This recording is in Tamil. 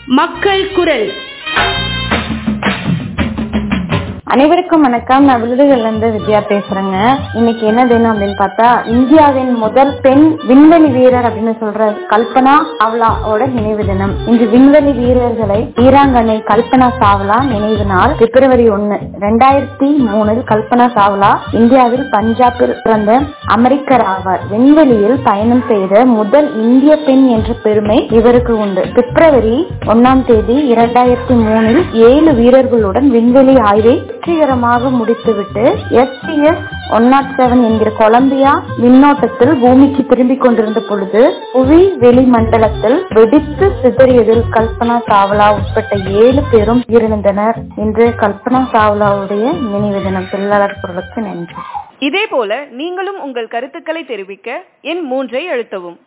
மக்கள் குரல் அனைவருக்கும் வணக்கம் நான் விழுதுகள்ல இருந்து வித்யா பேசுறேங்க இன்னைக்கு என்ன தினம் அப்படின்னு பார்த்தா இந்தியாவின் முதல் பெண் விண்வெளி வீரர் அப்படின்னு சொல்ற கல்பனா சாவ்லாவோட நினைவு தினம் இன்று விண்வெளி வீரர்களை வீராங்கனை கல்பனா சாவ்லா நினைவு நாள் பிப்ரவரி ஒன்னு ரெண்டாயிரத்தி மூணில் கல்பனா சாவ்லா இந்தியாவில் பஞ்சாபில் பிறந்த அமெரிக்கர் ஆவார் விண்வெளியில் பயணம் செய்த முதல் இந்திய பெண் என்ற பெருமை இவருக்கு உண்டு பிப்ரவரி ஒன்னாம் தேதி இரண்டாயிரத்தி மூணில் ஏழு வீரர்களுடன் விண்வெளி ஆய்வை வெற்றிகரமாக முடித்துவிட்டு எஸ்டிஎஸ் ஒன் நாட் செவன் என்கிற கொலம்பியா மின்னோட்டத்தில் பூமிக்கு திரும்பிக் கொண்டிருந்த பொழுது புவி வெளிமண்டலத்தில் வெடித்து சிதறியதில் கல்பனா சாவ்லா உட்பட்ட ஏழு பேரும் உயிரிழந்தனர் இன்று கல்பனா சாவ்லாவுடைய நினைவு தினம் தொழிலாளர் பொருளுக்கு நன்றி இதேபோல நீங்களும் உங்கள் கருத்துக்களை தெரிவிக்க எண் மூன்றை அழுத்தவும்